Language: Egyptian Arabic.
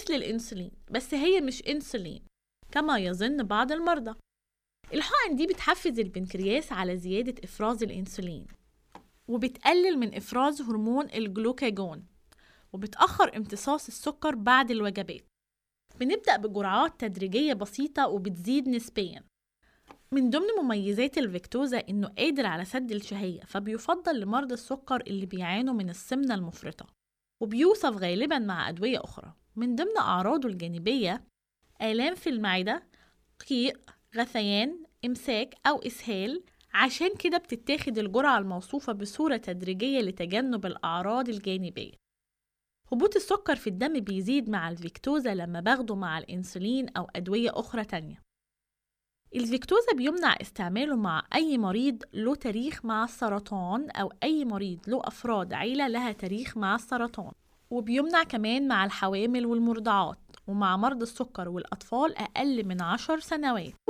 مثل الإنسولين بس هي مش إنسولين كما يظن بعض المرضى الحقن دي بتحفز البنكرياس على زيادة إفراز الإنسولين وبتقلل من إفراز هرمون الجلوكاجون وبتأخر امتصاص السكر بعد الوجبات بنبدأ بجرعات تدريجية بسيطة وبتزيد نسبيا من ضمن مميزات الفيكتوزا إنه قادر على سد الشهية فبيفضل لمرضى السكر اللي بيعانوا من السمنة المفرطة وبيوصف غالبا مع أدوية أخرى من ضمن أعراضه الجانبية آلام في المعدة قيء غثيان إمساك أو إسهال عشان كده بتتاخد الجرعة الموصوفة بصورة تدريجية لتجنب الأعراض الجانبية هبوط السكر في الدم بيزيد مع الفيكتوزا لما باخده مع الإنسولين أو أدوية أخرى تانية الفيكتوزا بيمنع استعماله مع أي مريض له تاريخ مع السرطان أو أي مريض له أفراد عيلة لها تاريخ مع السرطان وبيمنع كمان مع الحوامل والمرضعات ومع مرضى السكر والأطفال أقل من عشر سنوات